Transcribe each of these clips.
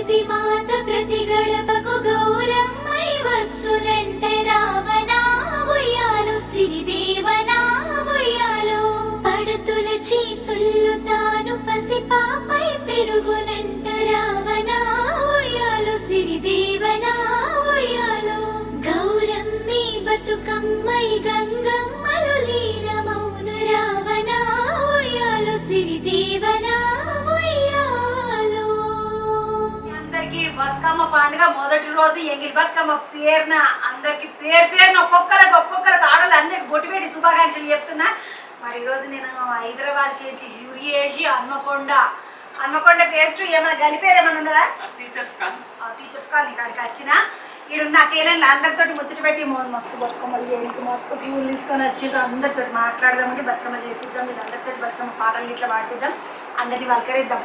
ప్రకృతి మాత ప్రతి గడపకు గౌరమ్మై వచ్చునంట రావణా ఉయ్యాలు సిరిదేవనా ఉయ్యాలు పడతుల చేతుల్లో తాను పసిపాపై పెరుగునంట రావణా ఉయ్యాలు సిరిదేవనా ఉయ్యాలు గౌరమ్మి బతుకమ్మై గంగమ్మలు లీనమౌన రావణా ఉయ్యాలు సిరిదేవనా ఉయ్యాలు అందరికి బతుకమ్మ పండుగ మొదటి రోజు ఎంగిలి బతుకమ్మ పేరున అందరికి పేరు పేరున ఒక్కొక్కరికి ఒక్కొక్కరికి ఆడలు అందరికి బొట్టు పెట్టి శుభాకాంక్షలు చెప్తున్నా మరి ఈరోజు నేను హైదరాబాద్ చేసి యూరి వేసి హన్మకొండ హన్మకొండ పేస్ట్ ఏమైనా కలిపేది ఏమైనా ఉన్నదా టీచర్స్ కానీ ఆ టీచర్స్ కాలనీ కాడికి వచ్చిన ఈడున్న కేళ్ళని అందరితోటి ముచ్చట పెట్టి మో మస్తు బతుకమ్మలు వేడికి మొత్తం పూలు తీసుకొని వచ్చిండ్రు అందరితో మాట్లాడదామని బతుకమ్మ చేపిద్దాం వీళ్ళందరితో బతుకమ్మ పాటలు ఇట్లా పాటిద్దాం అందరినీ వలకరిద్దాం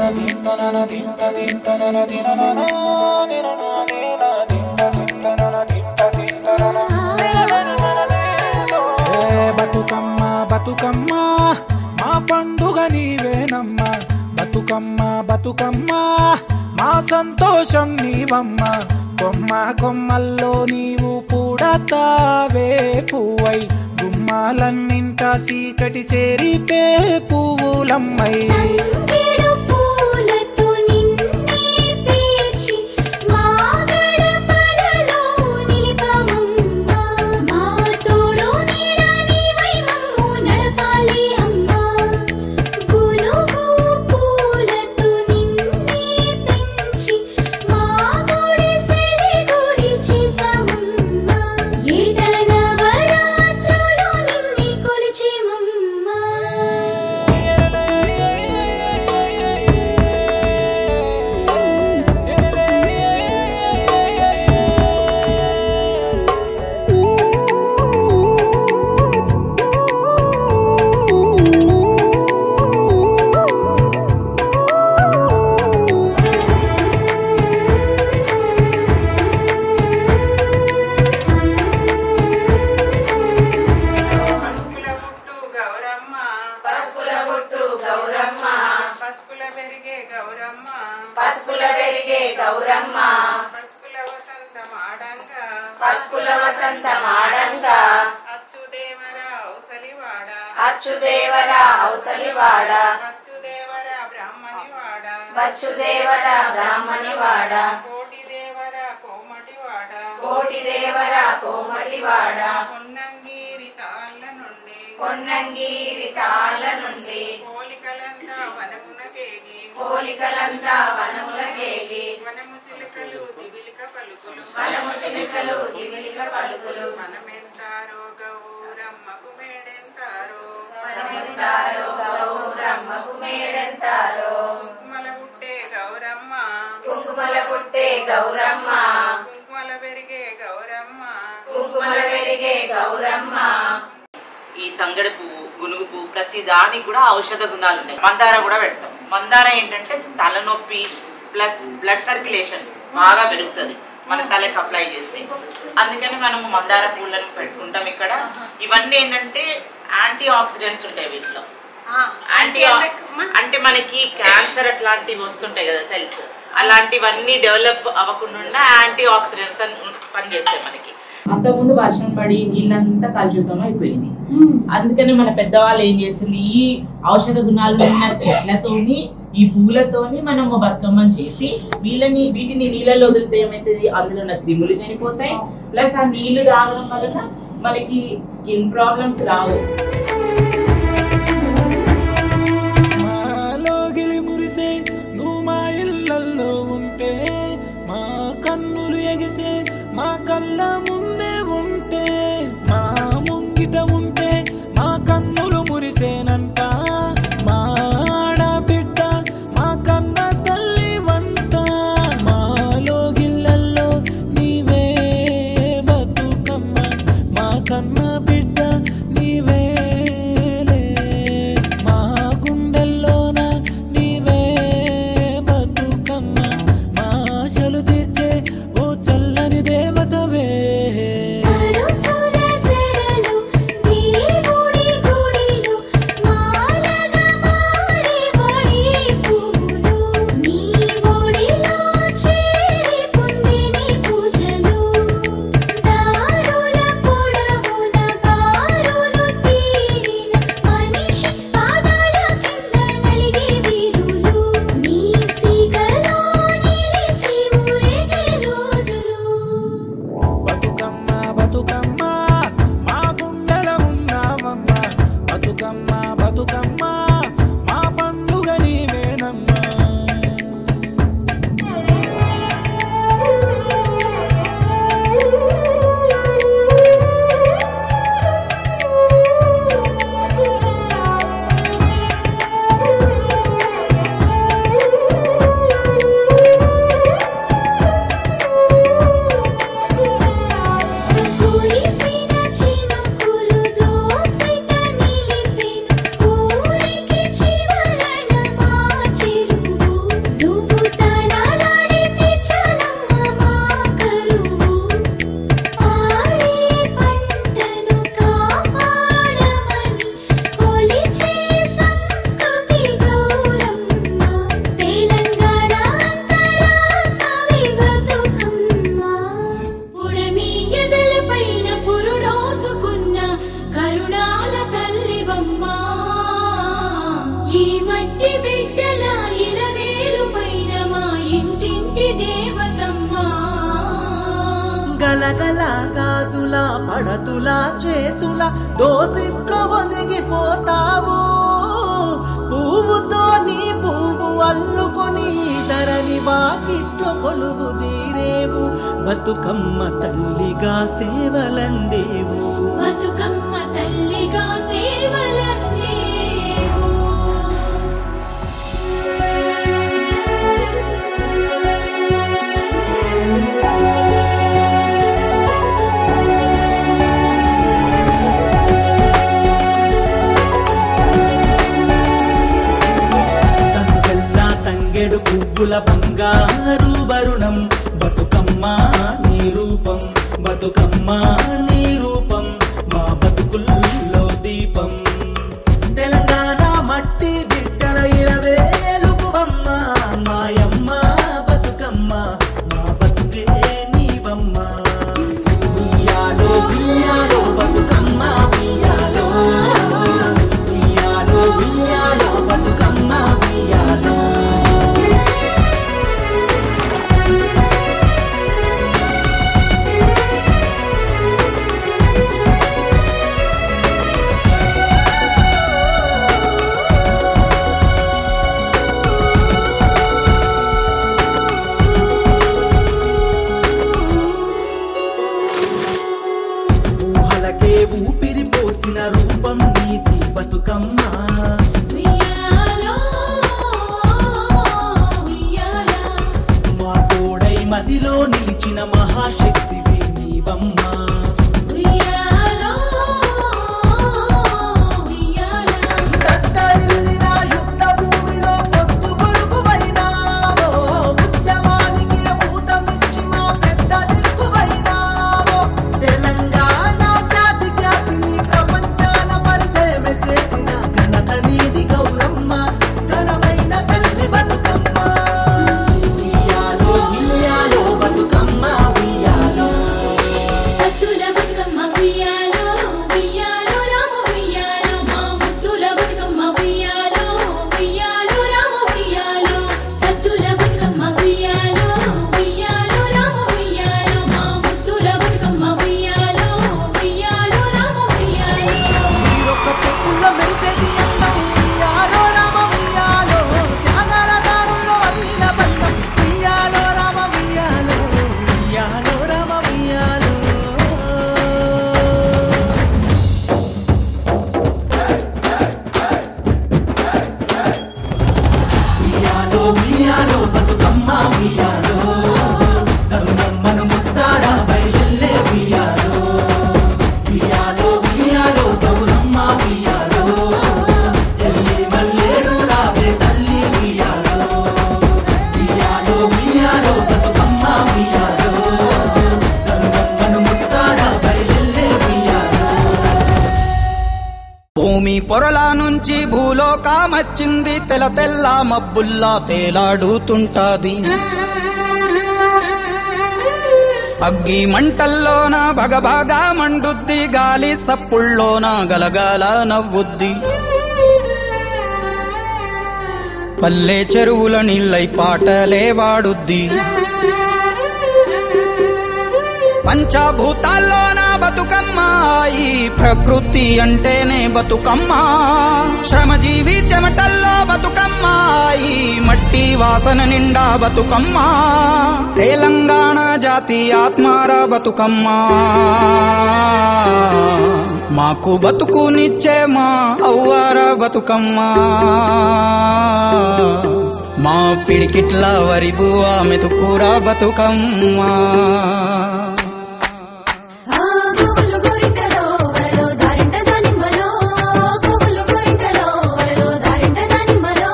ఏ బతుకమ్మ బతుకమ్మ మా పండుగ నీవేనమ్మ బతుకమ్మ బతుకమ్మ మా సంతోషం నీవమ్మ కొమ్మ కొమ్మల్లో నీవు పూడతావే పువ్వై గుమ్మాలన్నింట సీకటి సేరిపే పువ్వులమ్మై తంగెడు పూలతో నిన్నే పేర్చి మా గడపలలో నిలిపవమ్మా. మా తోడు నీడ నీవై మమ్ము నడపాలి అమ్మా. గునుగు పూలతో నిన్నే పెంచి మా గుడిసెని గుడి చేసామమ్మా. ఏట నవరాత్రులు నిన్నే కొలిచేమమ్మా. పసుపుల పుట్టు గౌరమ్మ పసుపుల బొట్టు గౌరమ్మ పసుపుల పెరిగే గౌరమ్మ పసుపుల పెరిగే గౌరమ్మ పసుపుల వసంత మాడంగా పసుపుల వసంత మాడంగా అచ్చుదేవర ఔసలివాడ అచ్చుదేవర ఔసలివాడ అచ్చుదేవర బ్రాహ్మణివాడ వచ్చుదేవర బ్రాహ్మణివాడ కోటి దేవర కోమటివాడ కోటి దేవర కోమటివాడ పొన్నంగిరి తాళ్ళ నుండి పొన్నంగిరి తాళ్ళ నుండి పోలికలంతా వనమునకేగి పోలికలంతా వనములకేగి వనము చిలుకలు దివిలిక పలుకులు వనము చిలుకలు దివిలిక పలుకులు మనమెంతారో గౌరమ్మకు మేడెంతారో మనమెంతారో గౌరమ్మకు మేడెంతారో కుంకుమల పుట్టే గౌరమ్మ కుంకుమల పుట్టే గౌరమ్మ కుంకుమల పెరిగే గౌరమ్మ కుంకుమల పెరిగే గౌరమ్మ ఈ తంగడి పువ్వు గునుగు పువ్వు ప్రతి దానికి కూడా ఔషధ గుణాలు ఉన్నాయి మందార కూడా పెడతాం మందార ఏంటంటే తలనొప్పి ప్లస్ బ్లడ్ సర్క్యులేషన్ బాగా పెరుగుతుంది మన తలకి అప్లై చేస్తే అందుకని మనము మందార పూలను పెట్టుకుంటాం ఇక్కడ ఇవన్నీ ఏంటంటే యాంటీ ఆక్సిడెంట్స్ ఉంటాయి వీటిలో యాంటీ అంటే మనకి క్యాన్సర్ అట్లాంటివి వస్తుంటాయి కదా సెల్స్ అలాంటివన్నీ డెవలప్ అవ్వకుండా యాంటీ ఆక్సిడెంట్స్ అని పనిచేస్తాయి మనకి అంతకుముందు వర్షం పడి నీళ్ళంతా కలుషితం అయిపోయింది అందుకని మన పెద్దవాళ్ళు ఏం చేసింది ఈ ఔషధ గుణాలు ఉన్న చెట్లతోని ఈ పూలతోని మనము బతుకమ్మని చేసి వీళ్ళని వీటిని నీళ్ళలో వదిలితే ఏమవుతుంది అందులో ఉన్న క్రిములు చనిపోతాయి ప్లస్ ఆ నీళ్లు తాగడం వలన మనకి స్కిన్ ప్రాబ్లమ్స్ రావు మాలోగిలి మురిసే నువ్వు మా ఇళ్ళల్లో ఉంటే మా కన్నులు ఎగిసే మా కళ్ళ ముందే ఉంటే మా ముంగిట ఉంటే మా కన్నులు మురిసేనంట మా ఆడబిడ్డ మా కన్న తల్లి వంట మాలోగిళ్ళల్లో నీవే బతుకమ్మ మా కన్న బిడ్డ నీవే బతుకమ్మ మా పండుగ నీవేనమ్మా కురిసిన చినుకులు దోసిట నిలిపెను ఊరికి చివరన మా చెరువు నువ్వు తనలాడితే చలమ్మ మా కరువు ఆడే పంటను కాపాడమని కొలిచే సంస్కృతి గౌరమ్మ తెలంగాణ అంతరాత్మవి బతుకమ్మ పుడమి ఎదలపైన పురుడోసుకున్న కరుణాల తల్లివమ్మ ఈ మట్టి బిడ్డల ఇలవేలు పైన మా ఇంటింటి దేవతమ్మ గలగల గాజుల పడతుల చేతుల దోసిట్లో ఒదిగిపోతావు పువ్వుతో నీ పువ్వు అల్లుకొని ధరని వాకిట్లో కొలువు తీరేవు బతుకమ్మ తల్లిగా సేవలందేవు బతుకమ్మ తల్లిగా సేవలందేవు తనుగల్లా తంగెడు పువ్వుల బంగారు వరుణం బతుకమ్మ నీ రూపం బతుకమ్మ నీ రూపం మా బతుకుల్లో దీపం తెలంగాణ మట్టి బిడ్డల ఇరవేలుపువమ్మ మాయమ్మ బతుకమ్మ మా బతుకే నీవమ్మ ఉయ్యాలో ఉయ్యాలో బతుకమ్మ ఉయ్యాలో ఉయ్యాలో ఉయ్యాలో బతుకమ్మ ఉయ్యాలో ఊహలకే ఊపిరి పోసిన రూపం నీతి బతుకమ్మ ఉయ్యాలో ఉయ్యాలా మా తోడై మదిలో నిలిచిన మహాశక్తివి నీవమ్మ ఉయ్యాలో ఉయ్యాలా దద్దరిల్లిన యుద్ధ భూమిలో పొద్దు పొడుపువైనావో ఉద్యమానికి ఊతమిచ్చి మా పెద్ద దిక్కువైనావో తెలంగాణ జాతి జాతిని ప్రపంచాన పరిచయం చేసిన ఘనత నీది గౌరమ్మ ఘనమైన తల్లి బతుకమ్మ ఉయ్యాలో ఉయ్యాలో బతుకమ్మ ఉయ్యాలో సత్తుల బతుకమ్మ ఉయ్యాలో ఉయ్యాలో రామ ఉయ్యాలో మా ముత్తుల బతుకమ్మ ఉయ్యాలో ఉయ్యాలో రామ ఉయ్యాలో సత్తుల బతుకమ్మ ఉయ్యాలో ఉయ్యాలో రామ ఉయ్యాలో మా ముత్తుల బతుకమ్మ ఉయ్యాలో ఉయ్యాలో రామ ఉయ్యాలో మీరొక్క పొక్కుల్లో మెరిసేటి అందం ఉయ్యాలో రామ ఉయ్యాలో త్యాగాల దారుల్లో అల్లిన బంధం ఉయ్యాలో రామ ఉయ్యాలో ఉయ్యాలో రామ ఉయ్యాలో ఉయ్యాలో ఉయ్యాలో బతుకమ్మ ఉయ్యాలో గంగమ్మను ముత్తాడ బయలెల్లే ఉయ్యాలో ఉయ్యాలో ఉయ్యాలో గౌరమ్మ ఉయ్యాలో ఎల్లి మల్లేడు రావే తల్లి ఉయ్యాలో ఉయ్యాలో ఉయ్యాలో బతుకమ్మ ఉయ్యాలో గంగమ్మను ముత్తాడ బయలెల్లే ఉయ్యాలో భూమి పొరల నుంచి భూలోకమచ్చింది తెల తెల్ల మబ్బుల్లా తేలాడుతుంటాది అగ్గి మంటల్లోన భగభగా మండుద్ది గాలి సప్పుల్లోన గలగల నవ్వుద్ది పల్లె చెరువుల నీళ్ళై పాటలే వాడుద్ది పంచభూతాల్లోన బతుకమ్మ ఈ ప్రకృతి అంటేనే బతుకమ్మ శ్రమజీవి చెమటల్లో బతుకమ్మ ఈ మట్టి వాసన నిండా బతుకమ్మ తెలంగాణ జాతి ఆత్మార బతుకమ్మ మాకు బతుకునిచ్చే మా అవ్వార బతుకమ్మ మా పిడికిట్ల వరి బువ్వ మెతుకూర బతుకమ్మ ఆ గోగులు గోరింటలో వరలో దారింట దానిమ్మలో గోగులు గోరింటలో వరలో దారింట దానిమ్మలో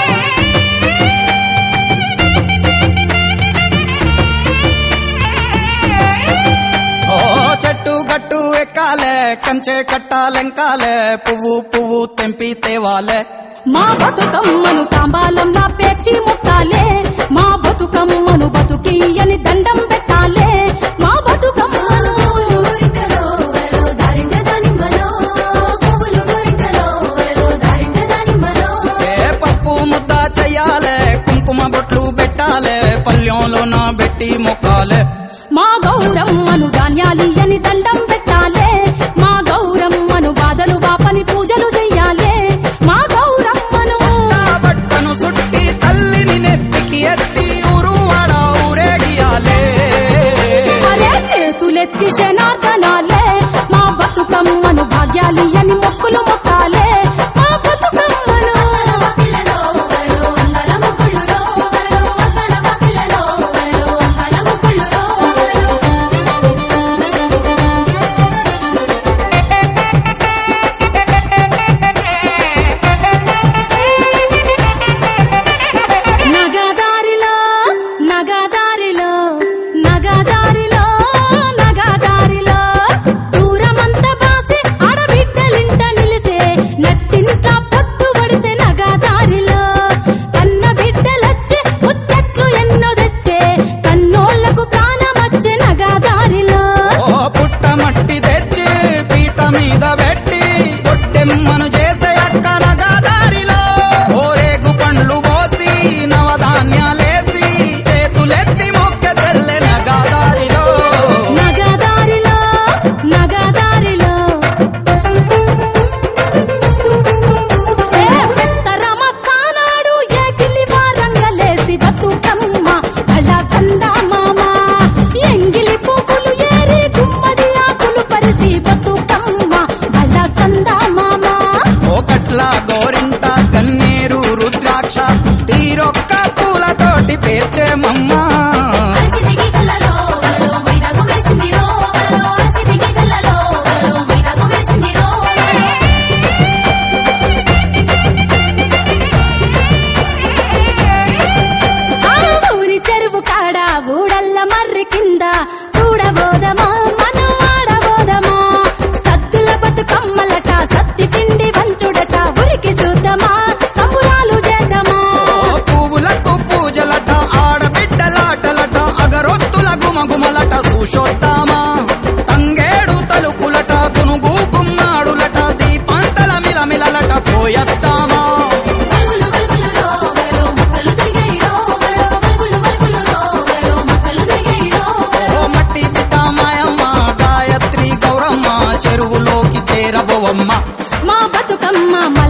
ఓ చెట్టు గట్టు ఎక్కాలే కంచె కట్టాలెంకాలే పువ్వు పువ్వు తెంపి తేవాలే మా బతుకమ్మను తాంబాలంలా పేర్చి ముట్టాలే మా బతుకమ్మను బతుకియని దండం పెట్టాలే మా బతుకమ్మను ఏ పప్పు ముద్ద చెయ్యాలే కుంకుమ బొట్లు పెట్టాలే పల్లెంలో నా పెట్టి మొక్కాలే మా గౌరమ్మను ధాన్యాలియని దండం పెట్టాలే మా గౌరమ్మను బాధలు బాపని పూజలు చెయ్యాలే మా గౌరమ్మను నా బట్టను సుట్టి తల్లిని నెత్తికి ఎత్తి ఊరు వాడ ఊరేగియాలే అరే చేతులెత్తి శనార్దనాలే మా బతుకమ్మను భాగ్యాలియని మొక్కులు మొక్కాలే మా బతుకమ్మను నగదారిలో నగదారిలో నగదారిలో నగదారిలో దూరమంత బాసే ఆడబిడ్డలింట నిలిసే నట్టింట పొత్తు పడిసే నగదారిలో కన్న బిడ్డలొచ్చే ముచ్చట్లు ఎన్నో తెచ్చే కన్నోళ్లకు ప్రాణమచ్చే నగదారిలో ఓ పుట్ట మట్టి తెచ్చి పీట మీద పెట్టి పొట్టెమ్మను చేసే అక్క నగాదారిలో ఓరేగు పండ్లు పోసి నవధాన్యాలేసి చేతులెత్తి మొక్క తెల్లె నగాదారిలో నగదారిలో నగదారిలో ఏ పెత్తరమ సానాడు ఏ గిలివా రంగలేసి బతుకమ్మ అలా సందా మామ ఎంగిలి పువ్వులు ఏరి గుమ్మడి ఆకులు పరిసి బతుకమ్మ అలా సందా మామ ఒకట్ల గోరింట కన్నీరు రుద్రాక్ష తీరొక్క పూలతోటి పేర్చే మమ్మ అరచితికి కళ్ళలో వలలో మైదాకు వేసిందిరో వలలో అరచితికి కళ్ళలో వలలో మైదాకు వేసిందిరో ఆ ఊరి చెరువు కాడ ఊడల్ల మర్రి కింద చూడబోదమా మనం ఆడబోదమా సద్దుల బతుకమ్మలట సత్తి పిండి వంచుడట ఉరికి చూద్దామా సంబురాలు చేద్దామా ఓ పువ్వులకు పూజలట ఆడబిడ్డలాటలట అగరొత్తుల గుమగుమలట చూసొద్దామా తంగేడు తలుకులట గునుగు గుమ్మాడులట దీపాంతల మిలమిలలట పోయొద్దామా వలుగులు వలుగులులో వలలో మొక్కలు తిరిగాయిరో వలలో వలుగులు వలుగులులో వలలో మొక్కలు తిరిగాయిరో ఓ మట్టి బిడ్డ మాయమ్మ గాయత్రి గౌరమ్మ చెరువులోకి చేరబోవమ్మ మా బతుకమ్మ